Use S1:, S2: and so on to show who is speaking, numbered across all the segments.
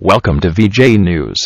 S1: Welcome to VJ News.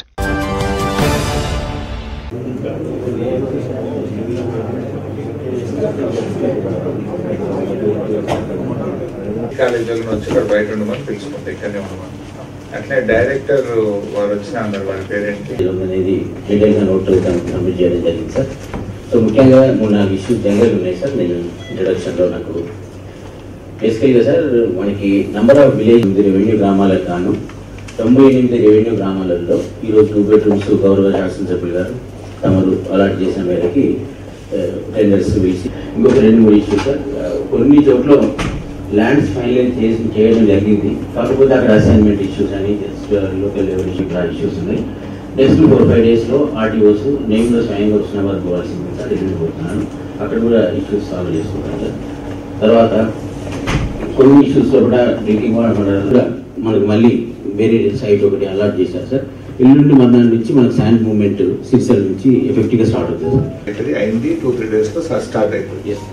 S2: కాలేజీలో వచ్చి ఇక్కడ బయట ఉండమని పిలుచుకుంటే ఇక్కడనే ఉండమని అట్లే డైరెక్టర్ వారు వచ్చిన అన్నారు వాళ్ళ పేరెంట్కి
S3: చేయడం అనేది డీటెయిల్గా నోట్ సబ్మిట్ చేయడం జరిగింది సార్ సో ముఖ్యంగా మూడు నాలుగు ఇష్యూస్ జనరల్ ఉన్నాయి సార్ నేను ఇంట్రడక్షన్లో నాకు బేసికల్గా సార్ మనకి నంబర్ ఆఫ్ విలేజ్ ఎనిమిది రెవెన్యూ గ్రామాలకు గాను తొంభై ఎనిమిది రెవెన్యూ గ్రామాలలో ఈరోజు టూ బెడ్రూమ్స్ గౌరవ శాసనసభ్యులు గారు తమరు అలాట్ చేసిన మేరకి టెండర్స్ వేసి ఇంకొక రెండు మూడు ఇష్యూస్ సార్ ఆ, కొన్ని చోట్ల ల్యాండ్స్ ఫైనలైజ్ చేసి చేయడం జరిగింది కాకపోతే అక్కడ అసైన్మెంట్ ఇష్యూస్ అని లోకల్ లెవెల్ ఇష్యూస్ ఉన్నాయి నెక్స్ట్ ఫోర్ ఫైవ్ డేస్లో ఆర్టీఓస్ నేమ్లో స్వయంగా వచ్చిన వారు పోవాల్సింది సార్ ఢిల్లీ పోతున్నాను అక్కడ కూడా ఇష్యూస్ సాల్వ్ చేసుకుంటాం సార్ తర్వాత కొన్ని ఇష్యూస్లో కూడా డ్రింకింగ్ వాటర్ కూడా మనకు మళ్ళీ వేరే సైట్ ఒకటి అలాట్ చేశారు సార్ ఎల్లుండి మధ్యాహ్నం నుంచి మనకు శాండ్ మూవ్మెంట్ సిరిసల్ నుంచి ఎఫెక్టివ్గా స్టార్ట్ అవుతుంది
S2: ఇది అయింది టూ త్రీ డేస్లో స్టార్ట్ అయిపోయింది
S3: సార్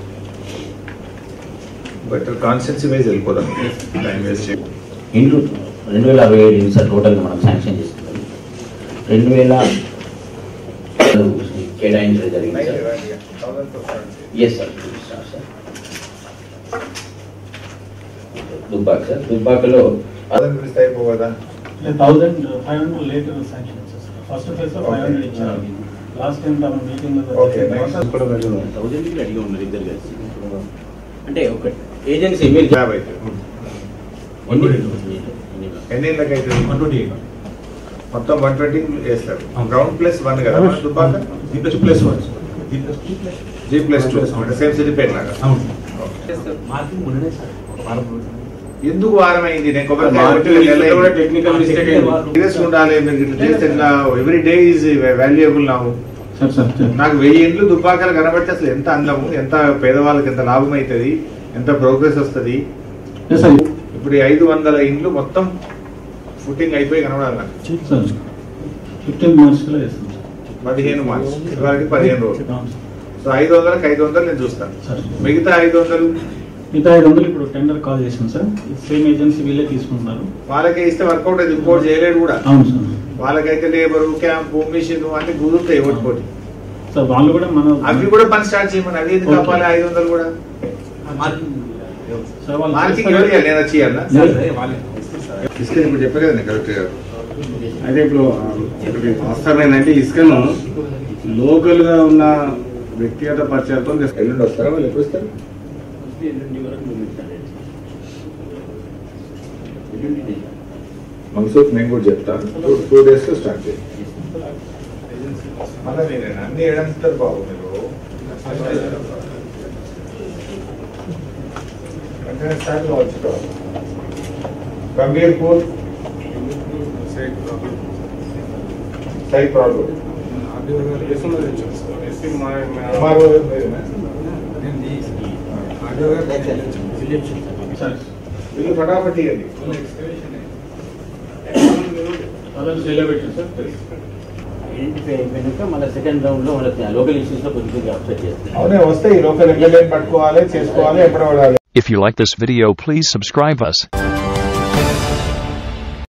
S2: బట్ కాన్స్టెన్సీ వైజ్ వెళ్ళిపోదాం టైం వేస్ట్ చేయాలి
S3: ఇండ్లు రెండు వేల అరవై ఏడు ఇండ్లు సార్ టోటల్గా మనం శాంక్షన్ చేసుకుంటాం రెండు వేల కేటాయించడం జరిగింది sir yes sir sir Dubbaka sir దుబ్బాకలో
S2: అదని పిలిస్తే అయిపోదా
S4: thousand five hundred later sanction ఇచ్చేస్తారు ఫస్ట్ ఫేజ్ లో ఫైవ్ హండ్రెడ్ ఇచ్చారు లాస్ట్ టైం తమ మీటింగ్
S2: Okay, nice.
S3: థౌజండ్ అడిగి ఉన్నారు ఇద్దరు కలిసి అంటే ఒక ఏజెన్సీ మీరు
S2: యాభై ఎన్ని ఇళ్ళకి అవుతుంది మొత్తం వన్ ట్వంటీ వేస్తారు గ్రౌండ్ ప్లస్ వన్ కదా మన Dubbaka
S5: plus one
S2: G plus two అంటే సేమ్ సిద్దిపేట లాగా ఎందుకు వారం అయింది నేను కొబ్బరికాయ కొట్టి నెల అయింది.
S5: టెక్నికల్ మిస్టేక్
S2: సీరియస్ ఉండాలి మీరు ఇట్లా చేస్తే ఇట్లా ఎవ్రీ డే ఈజ్ వాల్యుయబుల్ నాకు
S5: సార్ సార్
S2: నాకు వెయ్యి ఇండ్లు దుబ్బాకలు కనబడితే అసలు ఎంత అందము ఎంత పేదవాళ్ళకి ఎంత లాభం అవుతుంది ఎంత ప్రోగ్రెస్ వస్తుంది
S5: సార్
S2: ఇప్పుడు ఈ ఐదు వందల ఇండ్లు మొత్తం ఫుటింగ్ అయిపోయి కనబడాలి నాకు
S5: సార్ ఫిఫ్టీన్ మార్క్స్ లో వేస్తాం
S2: పదిహేను మార్చ్ ఇవాళకి పదిహేను రోజులు సో ఐదు వందలకి ఐదు వందలు నేను చూస్తాను
S5: సార్
S2: మిగతా ఐదు వందలు
S5: మిగతా ఐదు వందలు ఇప్పుడు టెండర్ కాల్ చేసాం సార్ సేమ్ ఏజెన్సీ వీళ్ళే తీసుకుంటున్నారు
S2: వాళ్ళకే ఇస్తే వర్కౌట్ అయితే ఇంపోర్ట్ చేయలేడు కూడా
S5: అవును సార్
S2: వాళ్ళకైతే లేబరు క్యాంపు మిషన్ అన్ని కుదురుతాయి ఒకటి
S5: సార్ వాళ్ళు కూడా మన
S2: అవి కూడా పని స్టార్ట్ చేయమని అవి ఎందుకు
S5: Okay.
S2: కావాలి ఐదు వందలు కూడా
S5: సార్ వాళ్ళు
S2: మార్కింగ్ ఎవరు చేయాలి? నేను వచ్చి ఇవ్వాలా? ఇస్తే ఇప్పుడు చెప్పారు కదా కరెక్ట్ గారు
S6: అయితే ఇప్పుడు ఆ, ఒకటి వాస్తవం ఏంటంటే ఇసుకను లోకల్ గా ఉన్న వ్యక్తిగత పరిచయాలతో తెస్తారు.
S2: ఎల్లుండి వస్తారా వాళ్ళు ఎప్పుడు వస్తారు మనసూక్ నేను కూడా చెప్తాను టూ డేస్ లో స్టార్ట్ చేయండి మళ్ళీ నేను అన్ని ఏడంటారు బాబు మీరు వెంటనే స్టార్ట్ కావచ్చు Gambhirpur site problem MRO
S5: sir
S2: వీళ్ళు ఫటాఫట్ ఇవ్వండి
S5: వాళ్ళకి సెలబ్రేషన్ సార్
S3: ఐడెంటిఫై అయిపోయినాక మళ్ళీ సెకండ్ రౌండ్ లో వాళ్ళకి లోకల్ ఇష్యూస్ లో కొద్దిగా అప్సెట్ చేస్తారు
S2: అవునే వస్తాయి లోకల్ ఎమ్మెల్యేని పట్టుకోవాలి చేసుకోవాలి ఎప్పుడు పడాలి
S1: If you like this video, please subscribe us.